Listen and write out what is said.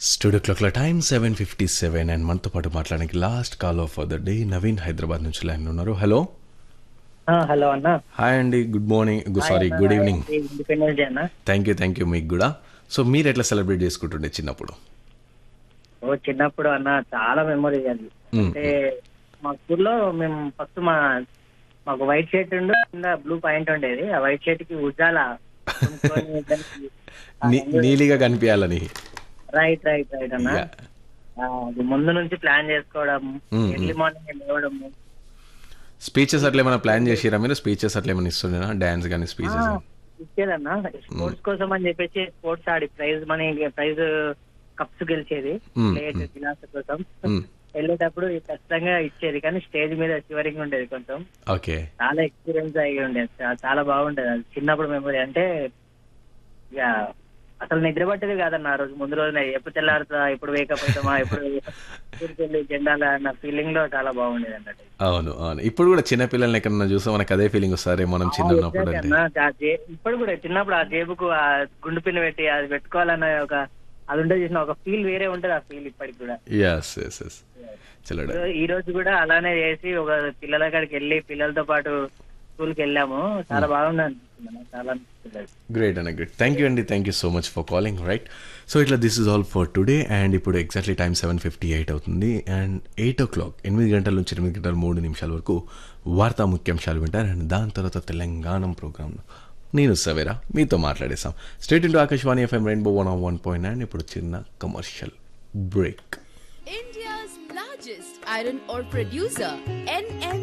Studio క్లాక్ల time seven fifty seven and మనతో పాటు మాట్లాడడానికి last call of the day Naveen Hyderabad నుంచి లైన్ ఉన్నారు హలో ఆ, హలో అన్న హాయ్ అండి good morning sorry good evening independence day అన్న థ్యాంక్ యూ థ్యాంక్ యూ మీకు కూడా సో మీరు ఎట్లా సెలబ్రేట్ చేసుకుంటుండే చిన్నప్పుడు ఓ చిన్నప్పుడు అన్న చాలా మెమరీ అది మ్మ్. అంటే మా స్కూల్లో మేము ఫస్ట్ మా మాకు వైట్ షర్ట్ ఉండు కింద బ్లూ పాయింట్ ఉండేది ఆ వైట్ షర్ట్ కి ఉజాల నీ- నీలిగా కనిపించాలని రైట్ రైట్ రైట్ అన్న Yeah. ఆ, అది ముందు నుంచి ప్లాన్ చేసుకోవడం మ్మ్, ఎర్లీ మార్నింగ్ లేవడం స్పీచెస్ అట్లా ఏమైనా ప్లాన్ చేసిరా మీరు స్పీచెస్ అట్లా ఏమైనా ఇస్తుండేనా డాన్స్ కానీ స్పీచెస్ ఇచ్చేదన్న స్పోర్ట్స్ కోసం అని చెప్పేసి స్పోర్ట్స్ ఆడి ప్రైజ్ మనీ ప్రైజ్ కప్స్ గెలిచేది మ్మ్, ప్లేట్ గ్లాస్ కోసం మ్మ్. వెళ్ళేటప్పుడు ఖచ్చితంగా ఇచ్చేది కానీ స్టేజ్ మీద చివరికి ఉండేది కొంచెం ఓకే చాలా ఎక్స్పీరియన్స్ అయ్యి ఉండేది చా- చాలా బాగుండేది అది చిన్నప్పుడు మెమరీ అంటే ఇక అసలు నిద్ర పట్టేది కాదన్న ఆ రోజు ముందు రోజున ఎప్పుడు తెల్లారుతా ఎప్పుడు వేకప్ అవుతామా ఎప్పుడు ఊరికి వెళ్ళి జెండాల అన్న ఫీలింగ్ లో చాలా బాగుండేది అన్నట్టు అవును అవును ఇప్పుడు కూడా చిన్న పిల్లల్ని ఎక్కడన్నా చూస్తే మనకు అదే ఫీలింగ్ వస్తారే మనం చిన్న ఉన్నప్పుడు Exactly అంటే అన్న. ఆ జే- ఇప్పుడు కూడా చిన్నప్పుడు ఆ జేబుకు ఆ గుండు పిన్ పెట్టి అది పెట్టుకోవాలన్న ఒక అది ఉంటుంది చూసిన ఒక ఫీల్ వేరే ఉంటది ఆ ఫీల్ ఇప్పటికి కూడా ఎస్ ఎస్ ఎస్ చలో సో ఈ రోజు కూడా అలానే చేసి ఒక పిల్లల కాడికి వెళ్ళి పిల్లలతో పాటు స్కూల్ కి వెళ్ళాము చాలా బాగుంది అనిపిస్తుంది అన్న. చాలా అనిపిస్తుంది గ్రేట్ అన్న గ్రేట్ థ్యాంక్ యూ అండి thank you so much for calling right so ఇట్లా this is all for today and ఇప్పుడు exactly time seven fifty eight అవుతుంది అండ్ ఎయిట్ ఓ క్లాక్ ఎనిమిది గంటల నుంచి ఎనిమిది గంటల మూడు నిమిషాల వరకు వార్తా ముఖ్యాంశాలు వింటారు అండ్ దాని తర్వాత తెలంగాణ ప్రోగ్రామ్ నేను సవేరా మీతో మాట్లాడేసాం stay tuned to Akashvani FM rainbow one one point nine ఇప్పుడు చిన్న commercial break India's largest iron ore producer, NM